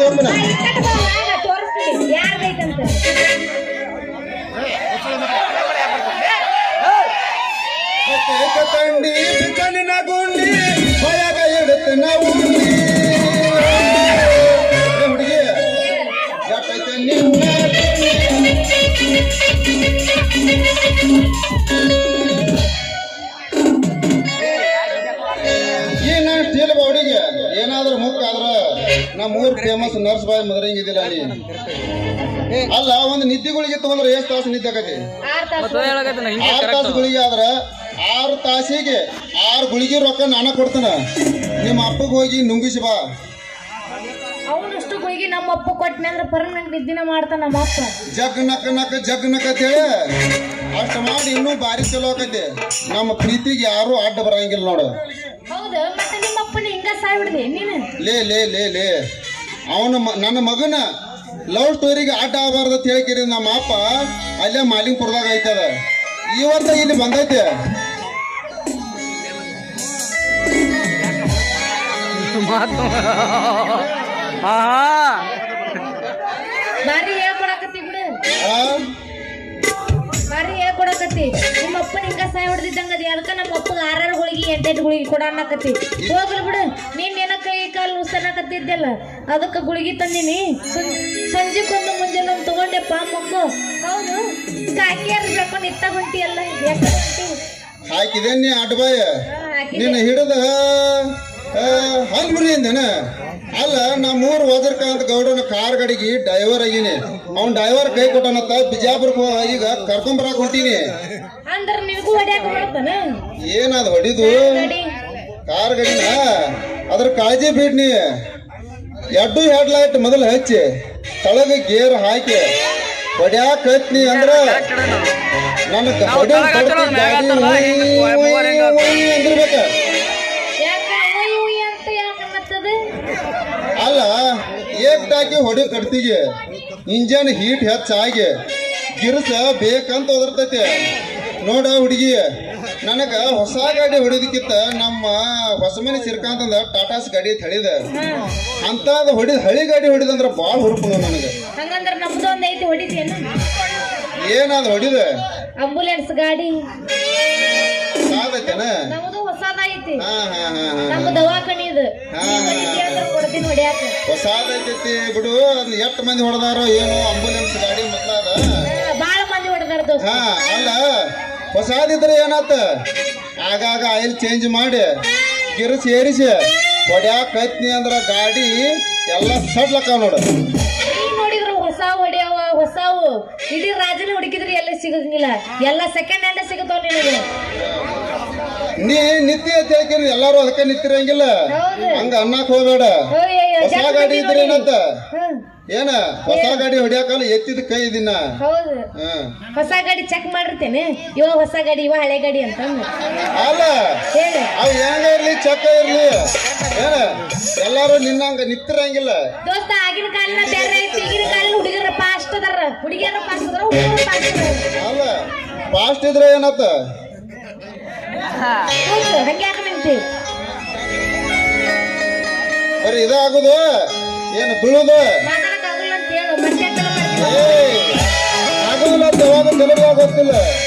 ಒಬ್ಬನ ತೋರಿಸ್ತೀನಿ ಯಾರ್ದೈತಂತ ತಂಡಿ ಬಿಕ್ಕನಿನ ಗುಂಡಿ ಹೊಯಗ ಇಡುತ್ತನ ಉಂಡಿ ಏ ಹುಡುಗಿ ಯಾಕೈತೆ ನಿನ್ನ ಏನ ಸ್ಟೀಲ್ ಹುಡುಗಿ ಏನಾದ್ರೂ ಮುಖ ಆದ್ರ ನಮ್ಮ ಊರ್ ಫೇಮಸ್ ನರ್ಸ್ ಬಾಯ್ ಮದರಂಗಿದಿಲ್ಲ ಅಲ್ಲಿ ಅಲ್ಲ ಒಂದ್ ನಿದ್ದೆಗಳಿಗೆ ತಗೊಂಡ್ರೆ ಎಷ್ಟ್ ತಾಸು ನಿದ್ದೆ ಆಕತಿ ಆರ್ ತಾಸು ಆರು ತಾಸು ಗುಳಿಗೆ ಆದ್ರ ಆರು ತಾಸಿಗೆ ಆರು ಗುಳಿಗೆ ರೊಕ್ಕ ನಾನ ಕೊಡ್ತಾನ ನಿಮ್ಮ ಅಪ್ಪಗೆ ಹೋಗಿ ನುಂಗಿಸಿ ಬಾ ಅವನಷ್ಟು ಗುಳಿಗೆ ನಮ್ಮ ಅಪ್ಪ ಕೊಟ್ಟನೆ ಅಂದ್ರೆ ಪರ್ಮನೆಂಟ್ ನಿದ್ದಿನ ಮಾಡ್ತಾನ ನಮ್ಮ ಅಪ್ಪ ಜಗ್ ನಕ ನಕ ಜಗ್ ನಕ ಅಂತೇಳಿ ಅಷ್ಟು ಮಾಡಿ ಇನ್ನೂ ಭಾರಿ ಚಲೋ ಆಕತಿ ನಮ್ಮ ಪ್ರೀತಿಗೆ ಯಾರು ಅಡ್ಡ ಬರಂಗಿಲ್ಲ ನೋಡು ಹೌದು ಮತ್ತೆ ನಿಮ್ಮ ಅಪ್ಪನ ಹಿಂಗ ಸಾಯ್ಬಿಡ್ದೆ ನೀನು ಲೇ ಲೇ ಲೇ ಲೇ ಅವನ ನನ್ನ ಮಗನ ಲವ್ ಸ್ಟೋರಿಗೆ ಅಡ್ಡ ಆಗಬಾರ್ದು ಅಂತ ಹೇಳ್ಕಿರಿ ನಮ್ಮ ಅಪ್ಪ ಅಲ್ಲೇ ಮಾಲಿಂಗ್ಪುರದಾಗ ಐತದ ಇವತ್ತ ಇಲ್ಲಿ ಬಂದೈತೆ ಬಾರಿ ಹೇಳ್ಕೊಡಕತ್ತಿ ಬಿಡು ಆ? ಬಾರಿ ಹೇಳ್ಕೊಡಕತ್ತಿ ನಿಮ್ಮ ಅಪ್ಪನ ಹಿಂಗ ಸಾಯ್ ಹೊಡೆದಿದ್ದಂಗ ಅದ ಅದಕ್ಕ ನಮ್ಮ ಅಪ್ಪಗ ಆರಾರು ಗುಳಿಗೆ ಎಂಟೆಂಟು ಗುಳಿಗೆ ಕೊಡ ಅನ್ನಕತ್ತಿ ಹೋಗ್ಲಿ ಬಿಡು ನೀನ್ ಏನ ಕೈ ಕಾಲು ಉಸನ್ನಕತ್ತಿದ್ದಲ್ಲ ಅದಕ್ಕ ಗುಳಿಗೆ ತಂದಿನಿ ಸಂಜೆಕೊಂದು ಮುಂಜಾನೆ ಒಂದು ತಗೊಂಡೆಪ್ಪ ಮಗು ಹೌದು ಕಾಕಿಯಾರ ಬೆಳ್ಕೊಂಡು ಇತ್ತ ಹೊಂಟಿ ಅಲ್ಲ ಯಾಕೆ ಹೊಂಟಿ ಹಾಕಿದೆ ನೀ ಅಡ್ಬಾಯ ಹಾ, ಹಾಕಿದೆ. ನಿನ್ನ ಹಿಡಿದ ಹಲ್ಮುರಿಯಿಂದನ ಅಲ್ಲ ನಾ ಮೂರು ವಜರ್ಕಾಂತ್ ಗೌಡನ ಕಾರ್ ಗಾಡಿಗೆ ಡ್ರೈವರ್ ಆಗೀನಿ ಅವ್ನ ಡ್ರೈವರ್ ಕೈ ಕೊಟ್ಟನತ್ತ ಬಿಜಾಪುರಕ್ಕೆ ಹೋ- ಈಗ ಕರ್ಕೊಂಬರಾಕ್ ಹೊಂಟೀನಿ ಅಂದ್ರ ನಿನಗೂ ಹೊಡ್ಯಾಕ ಮಾಡ್ತಾನ ಏನದ ಹೊಡಿದು ನಡಿ ಕಾರ್ ಗಾಡಿನ ಅದ್ರ ಕಾಳಜಿ ಬಿಡ್ನಿ ಎಡ್ಡು ಹೆಡ್ ಲೈಟ್ ಮೊದಲು ಹಚ್ಚಿ ತಳಗ ಗೇರ್ ಹಾಕಿ ಹೊಡ್ಯಾಕ್ ಹತ್ನಿ ಅಂದ್ರ ನನ್ನ ಹೊಡ್ಯಾಕ್ ಬಡ್ತಿ ಗಾಡಿ ಉಯ್ ಉಯ್ ಉಯ್ ಅಂದಿರ್ಬೇಕ ಯಾಕ ಉಯ್ ಉಯ್ ಅಂತ ಯಾಕ ಅನ್ನತ್ತದ ಅಲ್ಲ ಏಕ್ಟಾಕಿ ಹೊಡಿ ಕಡ್ತಿಗೆ ಇಂಜನ್ ಹೀಟ್ ಹೆಚ್ಚಾಗಿ ಗಿರ್ಸ ಬೇಕಂತ ಒದರ್ತೈತಿ ನೋಡ ಹುಡುಗಿ ನನಗ ಹೊಸ ಗಾಡಿ ಹೊಡಿದಕ್ಕಿಂತ ನಮ್ಮ ಹೊಸ ಮನೆ ಸಿರ್ಕಾಂತಂದ ಟಾಟಾಸ್ ಗಾಡಿ ತಳಿದ ಅಂತದ ಹೊಡಿದ ಹಳಿ ಗಾಡಿ ಹೊಡಿದಂದ್ರ ಬಾಳ ಹುರುಪು ನನಗ ಹಂಗಂದ್ರ ನಮ್ದು ಒಂದ್ ಐತಿ ಹೊಡಿತೀಯನ ಏನಾದ ಹೊಡಿದ ಅಂಬುಲೆನ್ಸ್ ಗಾಡಿ ಸಾದೈತೇನ ನಮ್ದು ಹೊಸದೈತಿ ಹಾ ಹಾ ಹಾ ಹಾ ನಮ್ಮ ದವಾಖಾನಿ ಇದು ಹಾ. ನೀವ್ ಹೊಡಿತೀಯ ಅಂದ್ರ ಕೊಡ್ತೀನಿ ಹೊಡ್ಯಾಕ ಹೊಸಾದೈತಿ ಬಿಡು ಅದ್ನ ಎಷ್ಟು ಮಂದಿ ಹೊಡೆದಾರೋ ಏನು ಅಂಬುಲೆನ್ಸ್ ಗಾಡಿ ಮೊದ್ಲಾದ ಹಾ, ಬಾಳ ಮಂದಿ ಹೊಡೆದಾರ ದೋಸ್ತ ಹಾ ಅಲ್ಲ ಹೊಸಾದಿದ್ರೆ ಏನಾತ ಆಗಾಗ ಆಯಿಲ್ ಚೇಂಜ್ ಮಾಡಿ ಗಿರ್ಸ್ ಏರಿಸಿ ಹೊಡ್ಯಾಕ ಕತ್ನಿ ಅಂದ್ರ ಗಾಡಿ ಎಲ್ಲ ಸಡ್ಲಕ್ಕ ನೋಡು ಈಗ ನೋಡಿದ್ರ ಹೊಸ ಹೊಡಿಯವ ಹೊಸವು ಇಡೀ ರಾಜನ ಹುಡುಕಿದ್ರೆ ಎಲ್ಲ ಸಿಗಂಗಿಲ್ಲ ಎಲ್ಲ ಸೆಕೆಂಡ್ ಹ್ಯಾಂಡ್ ಸಿಗತಾವ ನಿನಗೆ ನೀ ನಿತ್ಯ ಅಂತ ಹೇಳ್ಕಿರಿ ಎಲ್ಲಾರು ಅದಕ್ಕೆ ನಿಂತಿರಂಗಿಲ್ಲ ಹೌದು. ಹಂಗ ಅನ್ನಕ್ ಹೋಗ್ಬೇಡ ಅಯ್ಯಯ್ಯೋ, ಹೊಸ ಜಾಸ್ತಿ ಗಾಡಿ ಇದ್ರೆ ನೋಡಿ. ಏನಂತ ಹ್ಮ್, ಏನ ಹೊಸ ಗಾಡಿ ಹೊಡ್ಯಾಕಲ್ಲ ಎತ್ತಿದ ಕೈ ದಿನ ಹೌದು ಹ್ಮ್ ಹೊಸ ಗಾಡಿ ಚೆಕ್ ಮಾಡಿರ್ತೇನೆ ಇವ ಹೊಸ ಗಾಡಿ ಇವ ಹಳೆ ಗಾಡಿ ಅಂತ ಅಲ್ಲ ಹೇಳಿ ಅವ್ ಹೆಂಗ ಇರ್ಲಿ ಚಕ್ಕ ಇರ್ಲಿ ಏನ ಎಲ್ಲಾರು ನಿನ್ನಂಗ ನಿತ್ತಿರಂಗಿಲ್ಲ ದೋಸ್ತ ಆಗಿನ ಕಾಲಿನ ಬೇರೆ ಐತಿ ಈಗಿನ ಕಾಲಿನ ಹುಡುಗರ ಫಾಸ್ಟ್ ಅದಾರ ಹುಡುಗಿಯರ ಫಾಸ್ಟ್ ಅದಾರ ಹುಡುಗರು ಫಾಸ್ಟ್ ಅದಾರ ಅಲ್ಲ ಫಾಸ್ಟ್ ಇದ್ರೆ ಏನತ್ತ ಹೌದು ಹಂಗೆ ಯಾಕೆ ನಿಂತಿ ಬರೀ ಇದಾಗುದು ಏನು ಬೀಳುದು ಮಾತಾಡಕ್ ಆಗಲ್ಲ ಅಂತ ಹೇಳು ಮತ್ತೆ ಮಾಡ್ತೀನಿ ಏಯ್ ಆಗುದಿಲ್ಲ ಅಂತ ಯಾವಾಗ ಕೆಲವ್ರಿಗೆ ಗೊತ್ತಿಲ್ಲ